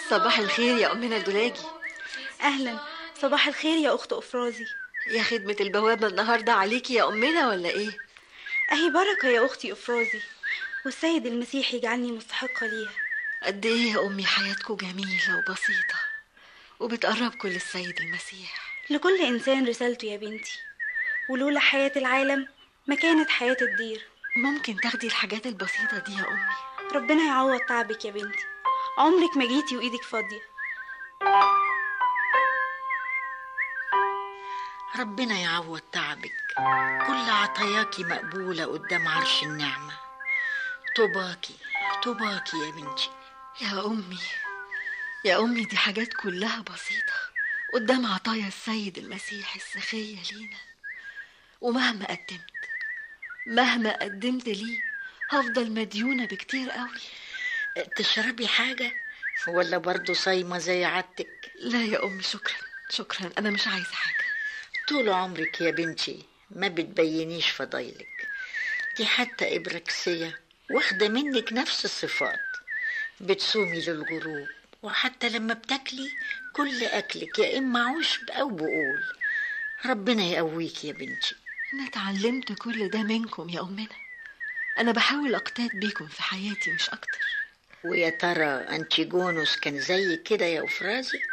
صباح الخير يا أمنا الدلاجي أهلا صباح الخير يا أخت أفرازي يا خدمة البوابة النهاردة عليكي يا أمنا ولا إيه؟ أهي بركة يا أختي أفرازي والسيد المسيح يجعلني مستحقة ليها قد إيه يا أمي حياتكم جميلة وبسيطة وبتقربكم للسيد المسيح لكل إنسان رسالته يا بنتي ولولا حياة العالم ما كانت حياة الدير ممكن تاخدي الحاجات البسيطة دي يا أمي ربنا يعوض تعبك يا بنتي عمرك ما جيتي وإيدك فاضية ربنا يعوض تعبك كل عطاياكي مقبولة قدام عرش النعمة طوباكي طوباكي يا بنتي يا أمي يا أمي دي حاجات كلها بسيطة قدام عطايا السيد المسيح السخية لينا ومهما قدمت مهما قدمت ليه هفضل مديونة بكتير قوي تشربي حاجة ولا برضو صايمة زي عادتك لا يا أمي شكرا شكرا أنا مش عايزة حاجة طول عمرك يا بنتي ما بتبينيش فضايلك دي حتى إبركسية واخدة منك نفس الصفات بتصومي للغروب وحتى لما بتاكلي كل أكلك يا إما عشب أو بقول ربنا يقويك يا بنتي أنا اتعلمت كل ده منكم يا أمنا أنا بحاول أقتات بيكم في حياتي مش أكتر ويا ترى أنتيجونوس كان زي كده يا أفرازي